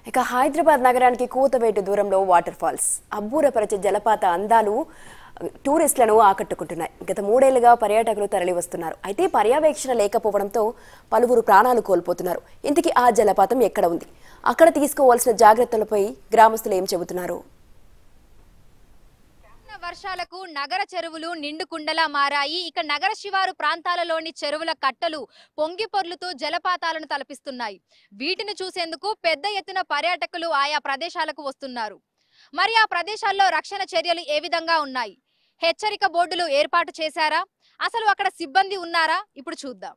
ఇక హైదరాబాద్ నగరానికి కూతవేటు దూరంలో వాటర్ ఫాల్స్ అబ్బూరపరిచే జలపాత అందాలు టూరిస్టులను ఆకట్టుకుంటున్నాయి గత మూడేళ్లుగా పర్యాటకులు తరలి వస్తున్నారు అయితే పర్యవేక్షణ లేకపోవడంతో పలువురు ప్రాణాలు కోల్పోతున్నారు ఇంతకీ ఆ జలపాతం ఎక్కడ ఉంది అక్కడ తీసుకోవాల్సిన జాగ్రత్తలపై గ్రామస్తులు ఏం చెబుతున్నారు కురిసిన వర్షాలకు నగర చెరువులు నిండు కుండలా మారాయి ఇక నగర శివారు ప్రాంతాలలోని చెరువుల కట్టలు పొంగి పొర్లుతూ జలపాతాలను తలపిస్తున్నాయి వీటిని చూసేందుకు పెద్ద ఎత్తున పర్యాటకులు ఆయా ప్రదేశాలకు వస్తున్నారు మరి ఆ ప్రదేశాల్లో రక్షణ చర్యలు ఏ విధంగా ఉన్నాయి హెచ్చరిక బోర్డులు ఏర్పాటు చేశారా అసలు అక్కడ సిబ్బంది ఉన్నారా ఇప్పుడు చూద్దాం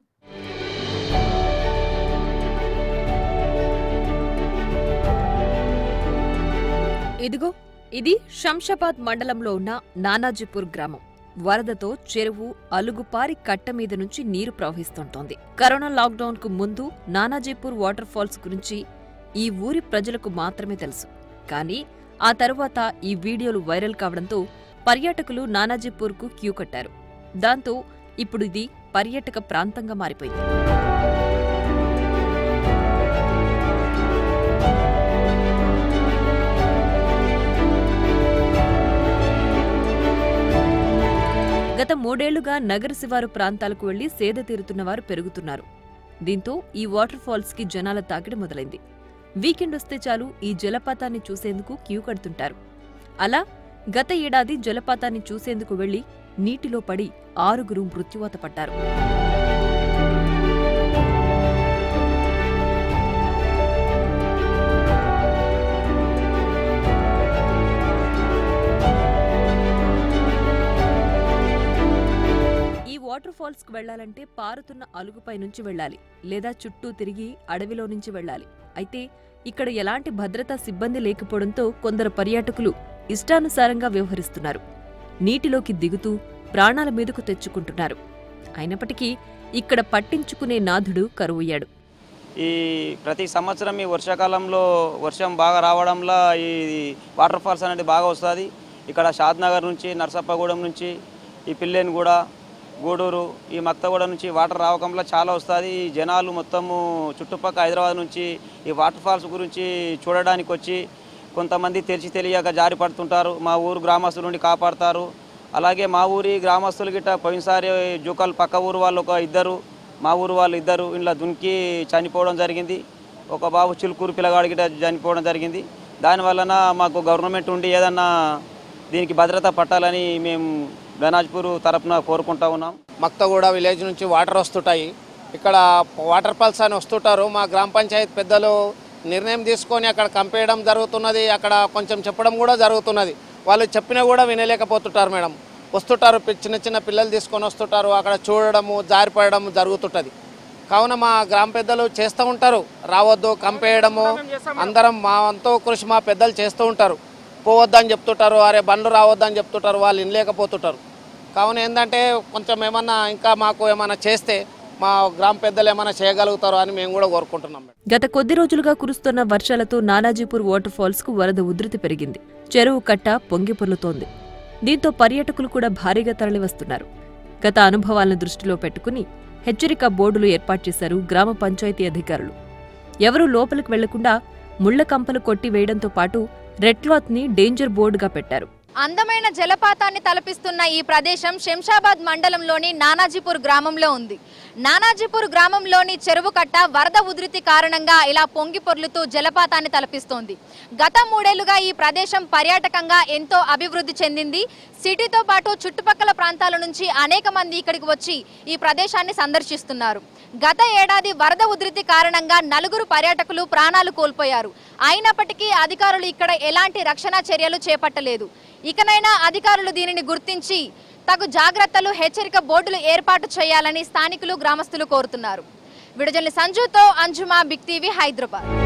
ఇదిగో ఇది శంషాబాద్ మండలంలో ఉన్న నానాజీపూర్ గ్రామం వరదతో చెరువు అలుగుపారి కట్ట మీద నుంచి నీరు ప్రవహిస్తుంటోంది కరోనా లాక్డౌన్ కు ముందు నానాజీపూర్ వాటర్ ఫాల్స్ గురించి ఈ ఊరి ప్రజలకు మాత్రమే తెలుసు కానీ ఆ తరువాత ఈ వీడియోలు వైరల్ కావడంతో పర్యాటకులు నానాజీపూర్ కు క్యూ కట్టారు దాంతో ఇప్పుడు ఇది పర్యాటక ప్రాంతంగా మారిపోయింది గత మూడేళ్లుగా నగర శివారు ప్రాంతాలకు వెళ్లి సేద తీరుతున్నవారు పెరుగుతున్నారు దీంతో ఈ వాటర్ ఫాల్స్ కి జనాల తాకిడి మొదలైంది వీకెండ్ వస్తే చాలు ఈ జలపాతాన్ని చూసేందుకు క్యూ కడుతుంటారు అలా గత ఏడాది జలపాతాన్ని చూసేందుకు వెళ్లి నీటిలో పడి ఆరుగురు మృత్యువాత పడ్డారు ఈ వాటర్ ఫాల్స్ కు వెళ్లాలంటే పారుతున్న అలుగుపై నుంచి వెళ్ళాలి లేదా చుట్టూ తిరిగి అడవిలో నుంచి వెళ్ళాలి అయితే ఇక్కడ ఎలాంటి భద్రతా సిబ్బంది లేకపోవడంతో కొందరు పర్యాటకులు ఇష్టానుసారంగా వ్యవహరిస్తున్నారు నీటిలోకి దిగుతూ ప్రాణాల మీదకు తెచ్చుకుంటున్నారు అయినప్పటికీ ఇక్కడ పట్టించుకునే నాథుడు కరువయ్యాడు ఈ ప్రతి సంవత్సరం ఈ వర్షాకాలంలో వర్షం బాగా రావడంలో ఈ వాటర్ ఫాల్స్ అనేది బాగా వస్తుంది ఇక్కడ షాద్నగర్ నుంచి నర్సప్పగూడెం నుంచి ఈ పిల్లేని కూడా గూడూరు ఈ మక్తగూడ నుంచి వాటర్ రావకంలో చాలా వస్తుంది ఈ జనాలు మొత్తము చుట్టుపక్కల హైదరాబాద్ నుంచి ఈ వాటర్ ఫాల్స్ గురించి చూడడానికి వచ్చి కొంతమంది తెలిసి తెలియక జారి పడుతుంటారు మా ఊరు గ్రామస్తుల నుండి కాపాడతారు అలాగే మా ఊరి గ్రామస్తులు గిట్ట పోయినసారి జూకల్ పక్క ఊరు వాళ్ళు ఒక ఇద్దరు మా ఊరు వాళ్ళు ఇద్దరు ఇంట్లో దునికి చనిపోవడం జరిగింది ఒక బాబు చిలుకూరు పిల్లగాడి గిట్ట చనిపోవడం జరిగింది దాని వలన మాకు గవర్నమెంట్ ఉండి ఏదన్నా దీనికి భద్రత పట్టాలని మేము గనాజ్పూర్ తరపున కోరుకుంటా ఉన్నాం మక్తగూడ విలేజ్ నుంచి వాటర్ వస్తుంటాయి ఇక్కడ వాటర్ ఫాల్స్ అని వస్తుంటారు మా గ్రామ పంచాయతీ పెద్దలు నిర్ణయం తీసుకొని అక్కడ కంపేయడం జరుగుతున్నది అక్కడ కొంచెం చెప్పడం కూడా జరుగుతున్నది వాళ్ళు చెప్పినా కూడా వినలేకపోతుంటారు మేడం వస్తుంటారు పి- చిన్న చిన్న పిల్లలు తీసుకొని వస్తుంటారు అక్కడ చూడడము జారిపడడం జరుగుతుంటుంది కావున మా గ్రామ పెద్దలు చేస్తూ ఉంటారు రావద్దు కంపేయడము అందరం మా వంతు కృషి మా పెద్దలు చేస్తూ ఉంటారు పోవద్దని చెప్తుంటారు అరే బండ్లు రావద్దని చెప్తుంటారు వాళ్ళు వినలేకపోతుంటారు కావున ఏంటంటే కొంచెం ఏమన్నా ఇంకా మాకు ఏమైనా చేస్తే మా గ్రామ పెద్దలు ఏమైనా చేయగలుగుతారు అని మేము కూడా కోరుకుంటున్నాం మేడం. గత కొద్ది రోజులుగా కురుస్తున్న వర్షాలతో నానాజీపూర్ వాటర్ ఫాల్స్ కు వరద ఉధృతి పెరిగింది చెరువు కట్ట పొంగి పొర్లుతోంది దీంతో పర్యాటకులు కూడా భారీగా తరలివస్తున్నారు గత అనుభవాలను దృష్టిలో పెట్టుకుని హెచ్చరిక బోర్డులు ఏర్పాటు చేశారు గ్రామ పంచాయతీ అధికారులు ఎవరూ లోపలికి వెళ్లకుండా ముళ్ల కంపలు కొట్టి వేయడంతో పాటు రెడ్ క్లాత్ ని డేంజర్ బోర్డుగా పెట్టారు అందమైన జలపాతాన్ని తలపిస్తున్న ఈ ప్రదేశం శంషాబాద్ మండలంలోని నానాజీపూర్ గ్రామంలో ఉంది నానాజీపూర్ గ్రామంలోని చెరువు కట్ట వరద ఉధృతి కారణంగా ఇలా పొంగి పొర్లుతూ జలపాతాన్ని తలపిస్తోంది గత మూడేళ్లుగా ఈ ప్రదేశం పర్యాటకంగా ఎంతో అభివృద్ధి చెందింది సిటీతో పాటు చుట్టుపక్కల ప్రాంతాల నుంచి అనేక మంది ఇక్కడికి వచ్చి ఈ ప్రదేశాన్ని సందర్శిస్తున్నారు గత ఏడాది వరద ఉధృతి కారణంగా నలుగురు పర్యాటకులు ప్రాణాలు కోల్పోయారు అయినప్పటికీ అధికారులు ఇక్కడ ఎలాంటి రక్షణ చర్యలు చేపట్టలేదు ఇకనైనా అధికారులు దీనిని గుర్తించి తగు జాగ్రత్తలు హెచ్చరిక బోర్డులు ఏర్పాటు చేయాలని స్థానికులు గ్రామస్తులు కోరుతున్నారు విడుదల సంజుతో అంజుమా బిగ్ టీవీ హైదరాబాద్